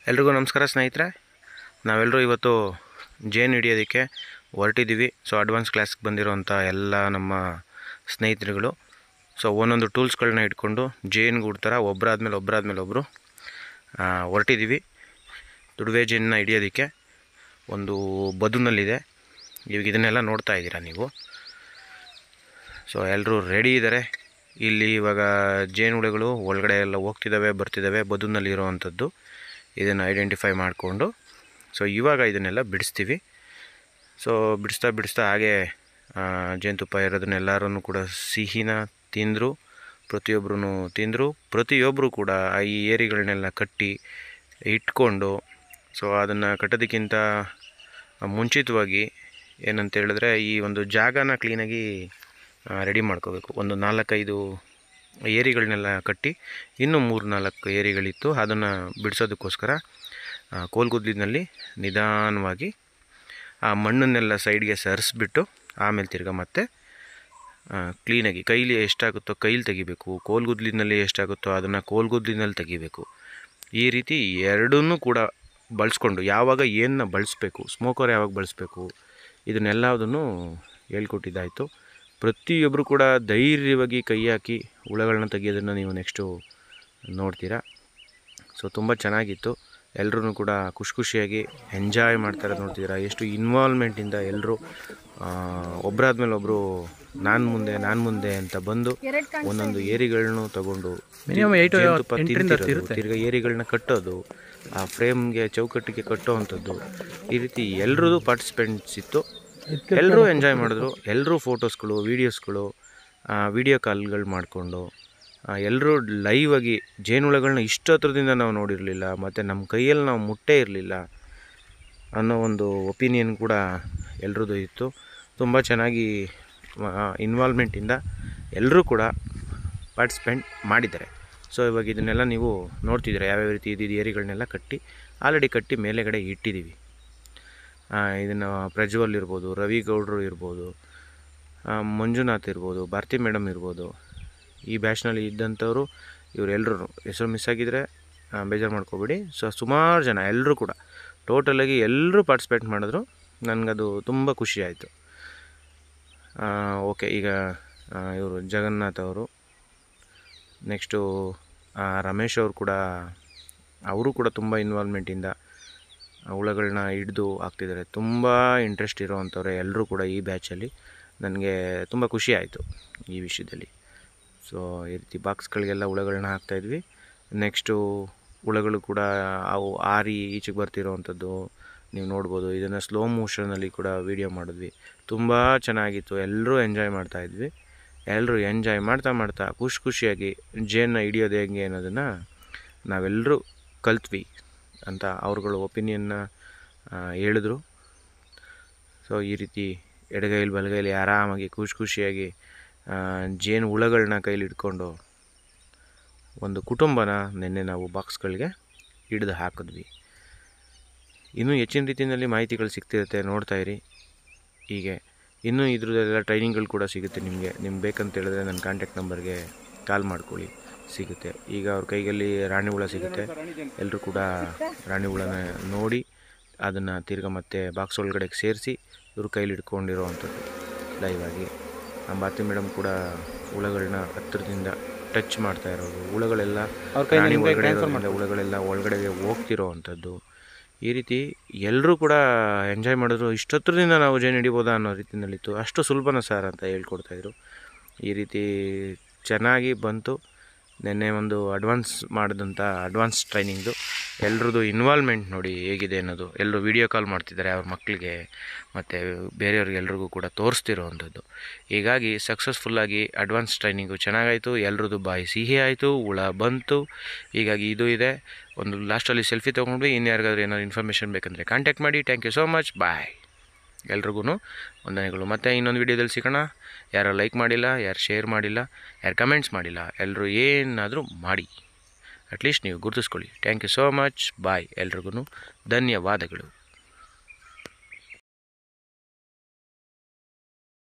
ಎಲ್ರಿಗೂ ನಮಸ್ಕಾರ ಸ್ನೇಹಿತರೆ ನಾವೆಲ್ಲರೂ ಇವತ್ತು ಜೇನು ಹಿಡಿಯೋದಕ್ಕೆ ಹೊರಟಿದ್ದೀವಿ ಸೊ ಅಡ್ವಾನ್ಸ್ ಕ್ಲಾಸ್ಗೆ ಬಂದಿರೋಂಥ ಎಲ್ಲ ನಮ್ಮ ಸ್ನೇಹಿತರುಗಳು ಸೊ ಒಂದೊಂದು ಟೂಲ್ಸ್ಗಳನ್ನ ಇಟ್ಕೊಂಡು ಜೇನುಗೂಡು ಥರ ಒಬ್ಬರಾದ್ಮೇಲೆ ಒಬ್ಬರಾದ್ಮೇಲೆ ಒಬ್ಬರು ಹೊರಟಿದ್ದೀವಿ ದುಡುವೆ ಜೇನನ್ನ ಹಿಡಿಯೋದಕ್ಕೆ ಒಂದು ಬದುನಲ್ಲಿದೆ ಇವಾಗ ಇದನ್ನೆಲ್ಲ ನೋಡ್ತಾ ಇದ್ದೀರಾ ನೀವು ಸೊ ಎಲ್ಲರೂ ರೆಡಿ ಇದ್ದಾರೆ ಇಲ್ಲಿ ಇವಾಗ ಜೇನುಹುಳುಗಳು ಒಳಗಡೆ ಎಲ್ಲ ಹೋಗ್ತಿದ್ದಾವೆ ಬರ್ತಿದ್ದಾವೆ ಬದುನಲ್ಲಿ ಇರೋವಂಥದ್ದು ಇದನ್ನು ಐಡೆಂಟಿಫೈ ಮಾಡಿಕೊಂಡು ಸೊ ಇವಾಗ ಇದನ್ನೆಲ್ಲ ಬಿಡಿಸ್ತೀವಿ ಸೊ ಬಿಡಿಸ್ತಾ ಬಿಡಿಸ್ತಾ ಹಾಗೆ ಆ, ಜೇನುತುಪ್ಪ ಇರೋದನ್ನೆಲ್ಲರೂ ಕೂಡ ಸಿಹಿನ ತಿಂದರು ಪ್ರತಿಯೊಬ್ಬರೂ ತಿಂದರು ಪ್ರತಿಯೊಬ್ಬರು ಕೂಡ ಈ ಏರಿಗಳನ್ನೆಲ್ಲ ಕಟ್ಟಿ ಇಟ್ಕೊಂಡು ಸೊ ಅದನ್ನು ಕಟ್ಟೋದಕ್ಕಿಂತ ಮುಂಚಿತವಾಗಿ ಏನಂತ ಹೇಳಿದ್ರೆ ಈ ಒಂದು ಜಾಗನ ಕ್ಲೀನಾಗಿ ರೆಡಿ ಮಾಡ್ಕೋಬೇಕು ಒಂದು ನಾಲ್ಕೈದು ಏರಿಗಳನ್ನೆಲ್ಲ ಕಟ್ಟಿ ಇನ್ನೂ ಮೂರು ನಾಲ್ಕು ಏರಿಗಳಿತ್ತು ಅದನ್ನು ಬಿಡಿಸೋದಕ್ಕೋಸ್ಕರ ಆ, ಕೋಲ್ಗುದ್ಲಿನಲ್ಲಿ ನಿಧಾನವಾಗಿ ಆ ಮಣ್ಣನ್ನೆಲ್ಲ ಸೈಡ್ಗೆ ಸರಿಸ್ಬಿಟ್ಟು ಆಮೇಲೆ ತಿರ್ಗಾ ಮತ್ತೆ ಆ, ಕ್ಲೀನಾಗಿ ಕೈಲಿ ಎಷ್ಟಾಗುತ್ತೋ ಕೈಲಿ ತೆಗಿಬೇಕು ಕೋಲ್ಗುದ್ಲಿನಲ್ಲಿ ಎಷ್ಟಾಗುತ್ತೋ ಅದನ್ನು ಕೋಲ್ಗುದ್ಲಿನಲ್ಲಿ ತೆಗಿಬೇಕು ಈ ರೀತಿ ಎರಡನ್ನೂ ಕೂಡ ಬಳಸ್ಕೊಂಡು ಯಾವಾಗ ಏನನ್ನ ಬಳಸಬೇಕು ಸ್ಮೋಕರ್ ಯಾವಾಗ ಬಳಸಬೇಕು ಇದನ್ನೆಲ್ಲದನ್ನು ಹೇಳ್ಕೊಟ್ಟಿದ್ದಾಯಿತು ಪ್ರತಿಯೊಬ್ಬರು ಕೂಡ ಧೈರ್ಯವಾಗಿ ಕೈ ಹಾಕಿ ಹುಳಗಳನ್ನ ತೆಗಿಯೋದನ್ನು ನೀವು ನೆಕ್ಸ್ಟು ನೋಡ್ತೀರಾ ಸೊ ತುಂಬ ಚೆನ್ನಾಗಿತ್ತು ಎಲ್ಲರೂ ಕೂಡ ಖುಷಿ ಖುಷಿಯಾಗಿ ಎಂಜಾಯ್ ಮಾಡ್ತಾರೆ ನೋಡ್ತಿದ್ದೀರಾ ಎಷ್ಟು ಇನ್ವಾಲ್ವ್ಮೆಂಟಿಂದ ಎಲ್ಲರೂ ಒಬ್ಬರಾದ್ಮೇಲೆ ಒಬ್ಬರು ನಾನು ಮುಂದೆ ನಾನು ಮುಂದೆ ಅಂತ ಬಂದು ಒಂದೊಂದು ಏರಿಗಳನ್ನೂ ತಗೊಂಡು Minimum eight or ಜೇನುತುಪ್ಪ ಎಂಟರಿಂದ ಹತ್ತು ತಿಂತಿರೋದು, ಇರುತ್ತೆ. ತಿರ್ಗಾ ಏರಿಗಳನ್ನ ಕಟ್ಟೋದು ಆ ಫ್ರೇಮ್ಗೆ ಚೌಕಟ್ಟಿಗೆ ಕಟ್ಟೋವಂಥದ್ದು ಈ ರೀತಿ ಎಲ್ಲರದ್ದು ಪಾರ್ಟಿಸಿಪೆಂಟ್ಸ್ ಇತ್ತು ಎಲ್ಲರೂ ಎಂಜಾಯ್ ಮಾಡಿದ್ರು ಎಲ್ಲರೂ ಫೋಟೋಸ್ಗಳು ವೀಡಿಯೋಸ್ಗಳು ವಿಡಿಯೋ ಕಾಲ್ಗಳು ಮಾಡಿಕೊಂಡು ಎಲ್ಲರೂ ಲೈವ್ ಆಗಿ ಜೇನುಹುಳಗಳನ್ನ ಇಷ್ಟು ಹತ್ರದಿಂದ ನಾವು ನೋಡಿರಲಿಲ್ಲ ಮತ್ತು ನಮ್ಮ ಕೈಯಲ್ಲಿ ನಾವು ಮುಟ್ಟೇ ಇರಲಿಲ್ಲ ಅನ್ನೋ ಒಂದು ಒಪಿನಿಯನ್ ಕೂಡ ಎಲ್ರದ್ದು ಇತ್ತು ತುಂಬ ಚೆನ್ನಾಗಿ ಇನ್ವಾಲ್ವ್ಮೆಂಟಿಂದ ಎಲ್ಲರೂ ಕೂಡ ಪಾರ್ಟಿಸಿಪೆಂಟ್ ಮಾಡಿದ್ದಾರೆ ಸೊ ಇವಾಗ ಇದನ್ನೆಲ್ಲ ನೀವು ನೋಡ್ತಿದ್ದೀರಾ ಯಾವ್ಯಾವ ರೀತಿ ಇದ್ದಿದ್ದು ಏರಿಗಳನ್ನೆಲ್ಲ ಕಟ್ಟಿ ಆಲ್ರೆಡಿ ಕಟ್ಟಿ ಮೇಲೆಗಡೆ ಇಟ್ಟಿದ್ದೀವಿ ಇದನ್ನು ಪ್ರಜ್ವಲ್ ಇರ್ಬೋದು ರವಿ ಗೌಡ್ರು ಇರ್ಬೋದು ಆ, ಮಂಜುನಾಥ್ ಇರ್ಬೋದು ಭಾರತಿ ಮೇಡಮ್ ಇರ್ಬೋದು ಈ ಬ್ಯಾಚ್ನಲ್ಲಿ ಇದ್ದಂಥವ್ರು ಇವರೆಲ್ಲರೂ ಹೆಸರು ಮಿಸ್ ಆಗಿದ್ದರೆ ಬೇಜಾರು ಮಾಡ್ಕೋಬೇಡಿ ಸೊ ಸುಮಾರು ಜನ ಎಲ್ಲರೂ ಕೂಡ ಟೋಟಲಾಗಿ ಎಲ್ಲರೂ ಪಾರ್ಟಿಸಿಪೇಟ್ ಮಾಡಿದ್ರು ನನಗದು ತುಂಬ ಖುಷಿ ಆಯಿತು ಓಕೆ ಈಗ ಇವರು ಜಗನ್ನಾಥ್ ಅವರು ನೆಕ್ಸ್ಟು ರಮೇಶ್ ಅವರು ಕೂಡ ಅವರು ಕೂಡ ತುಂಬ ಇನ್ವಾಲ್ವ್ಮೆಂಟಿಂದ ಹುಳಗಳನ್ನ ಹಿಡಿದು ಹಾಕ್ತಿದ್ದಾರೆ ತುಂಬ ಇಂಟ್ರೆಸ್ಟ್ ಇರೋವಂಥವ್ರೆ ಎಲ್ಲರೂ ಕೂಡ ಈ ಬ್ಯಾಚಲ್ಲಿ ನನಗೆ ತುಂಬ ಖುಷಿ ಆಯಿತು ಈ ವಿಷಯದಲ್ಲಿ ಸೊ ಈ ರೀತಿ ಬಾಕ್ಸ್ಗಳಿಗೆಲ್ಲ ಹುಳಗಳನ್ನ ಹಾಕ್ತಾಯಿದ್ವಿ ನೆಕ್ಸ್ಟು ಹುಳಗಳು ಕೂಡ ಅವು ಆರಿ ಈಚೆಗೆ ಬರ್ತಿರೋವಂಥದ್ದು ನೀವು ನೋಡ್ಬೋದು ಇದನ್ನು ಸ್ಲೋ ಮೋಷನಲ್ಲಿ ಕೂಡ ವೀಡಿಯೋ ಮಾಡಿದ್ವಿ ತುಂಬ ಚೆನ್ನಾಗಿತ್ತು ಎಲ್ಲರೂ ಎಂಜಾಯ್ ಮಾಡ್ತಾಯಿದ್ವಿ ಎಲ್ಲರೂ ಎಂಜಾಯ್ ಮಾಡ್ತಾ ಮಾಡ್ತಾ ಖುಷಿ ಖುಷಿಯಾಗಿ ಜೇನ್ನ ಹಿಡಿಯೋದು ಹೆಂಗೆ ಅನ್ನೋದನ್ನು ನಾವೆಲ್ಲರೂ ಕಲ್ತ್ವಿ ಅಂತ ಅವ್ರುಗಳ ಒಪಿನಿಯನ್ನ ಹೇಳಿದ್ರು ಸೊ ಈ ರೀತಿ ಎಡಗೈಲಿ ಬಲಗೈಲಿ ಆರಾಮಾಗಿ ಖುಷಿ ಖುಷಿಯಾಗಿ ಆ, ಜೇನು ಹುಳಗಳನ್ನ ಕೈಲಿ ಇಟ್ಕೊಂಡು ಒಂದು ಕುಟುಂಬನ ನಿನ್ನೆ ನಾವು ಬಾಕ್ಸ್ಗಳಿಗೆ ಹಿಡಿದು ಹಾಕಿದ್ವಿ ಇನ್ನೂ ಹೆಚ್ಚಿನ ರೀತಿಯಲ್ಲಿ ಮಾಹಿತಿಗಳು ಸಿಗ್ತಿರುತ್ತೆ ನೋಡ್ತಾ ಇರಿ ಹೀಗೆ ಇನ್ನೂ ಇದ್ರದ್ದೆಲ್ಲ ಟ್ರೈನಿಂಗ್ಗಳು ಕೂಡ ಸಿಗುತ್ತೆ ನಿಮಗೆ ನಿಮ್ಗೆ ಬೇಕಂತ ಹೇಳಿದ್ರೆ ನನ್ನ ಕಾಂಟ್ಯಾಕ್ಟ್ ನಂಬರ್ಗೆ ಕಾಲ್ ಮಾಡ್ಕೊಳ್ಳಿ ಸಿಗುತ್ತೆ ಈಗ ಅವ್ರ ಕೈಯಲ್ಲಿ ರಾಣಿ ಹುಳ ಸಿಗುತ್ತೆ ಎಲ್ಲರೂ ಕೂಡ ರಾಣಿ ಹುಳನ ನೋಡಿ ಅದನ್ನು ತಿರ್ಗಾ ಮತ್ತೆ ಬಾಕ್ಸ್ ಒಳಗಡೆ ಸೇರಿಸಿ ಇವ್ರ ಕೈಲಿ ಇಟ್ಕೊಂಡಿರೋ ಅಂಥದ್ದು ಲೈವ್ ಆಗಿ ನಮ್ಮ ಭಾರತಿ ಮೇಡಮ್ ಕೂಡ ಹುಳಗಳನ್ನ ಹತ್ತಿರದಿಂದ ಟಚ್ ಮಾಡ್ತಾ ಇರೋದು ಹುಳಗಳೆಲ್ಲ ಅವ್ರ ಕೈಯಿಂದ ರಾಣಿ ನಿಮ್ಗೆ ಒಳಗಡೆ transfer ಇರೋದ್ರಿಂದ ಹುಳಗಳೆಲ್ಲ ಒಳಗಡೆಗೆ ಹೋಗ್ತಿರೋ ಅಂಥದ್ದು ಈ ರೀತಿ ಎಲ್ಲರೂ ಕೂಡ ಎಂಜಾಯ್ ಮಾಡಿದ್ರು ಇಷ್ಟೊತ್ತರಿಂದ ನಾವು ಜೇನು ಹಿಡಿಬೋದಾ ಅನ್ನೋ ರೀತಿಯಲ್ಲಿತ್ತು ಅಷ್ಟು ಸುಲಭನ ಸರ್ ಅಂತ ಹೇಳ್ಕೊಡ್ತಾಯಿದ್ರು ಈ ರೀತಿ ಚೆನ್ನಾಗಿ ಬಂತು ನಿನ್ನೆ ಒಂದು ಅಡ್ವಾನ್ಸ್ ಮಾಡಿದಂಥ ಅಡ್ವಾನ್ಸ್ ಟ್ರೈನಿಂಗ್ದು ಎಲ್ರದ್ದು ಇನ್ವಾಲ್ವ್ಮೆಂಟ್ ನೋಡಿ ಹೇಗಿದೆ ಅನ್ನೋದು ಎಲ್ಲರೂ ವೀಡಿಯೋ ಕಾಲ್ ಮಾಡ್ತಿದ್ದಾರೆ ಅವ್ರ ಮಕ್ಕಳಿಗೆ ಮತ್ತು ಬೇರೆಯವ್ರಿಗೆ ಎಲ್ರಿಗೂ ಕೂಡ ತೋರಿಸ್ತಿರೋ ಅಂಥದ್ದು ಹೀಗಾಗಿ ಸಕ್ಸಸ್ಫುಲ್ಲಾಗಿ ಅಡ್ವಾನ್ಸ್ ಟ್ರೈನಿಂಗು ಚೆನ್ನಾಗಾಯಿತು ಎಲ್ರದ್ದು ಬಾಯಿ ಸಿಹಿ ಆಯಿತು ಹುಳ ಬಂತು ಹೀಗಾಗಿ ಇದು ಇದೆ ಒಂದು ಲಾಸ್ಟಲ್ಲಿ ಸೆಲ್ಫಿ ತೊಗೊಂಡ್ವಿ ಇನ್ಯಾರಿಗಾದ್ರೂ ಏನಾದ್ರು ಇನ್ಫಾರ್ಮೇಷನ್ ಬೇಕಂದರೆ ಕಾಂಟ್ಯಾಕ್ಟ್ ಮಾಡಿ thank you so much bye ಎಲ್ರಿಗೂ ವಂದನೆಗಳು ಮತ್ತು ಇನ್ನೊಂದು ವೀಡಿಯೋದಲ್ಲಿ ಸಿಗೋಣ ಯಾರು ಲೈಕ್ ಮಾಡಿಲ್ಲ ಯಾರು ಶೇರ್ ಮಾಡಿಲ್ಲ ಯಾರು ಕಮೆಂಟ್ಸ್ ಮಾಡಿಲ್ಲ ಎಲ್ಲರೂ ಏನಾದರೂ ಮಾಡಿ ಅಟ್ಲೀಸ್ಟ್ ನೀವು ಗುರುತಿಸ್ಕೊಳ್ಳಿ thank you so much bye ಎಲ್ರಿಗೂ ಧನ್ಯವಾದಗಳು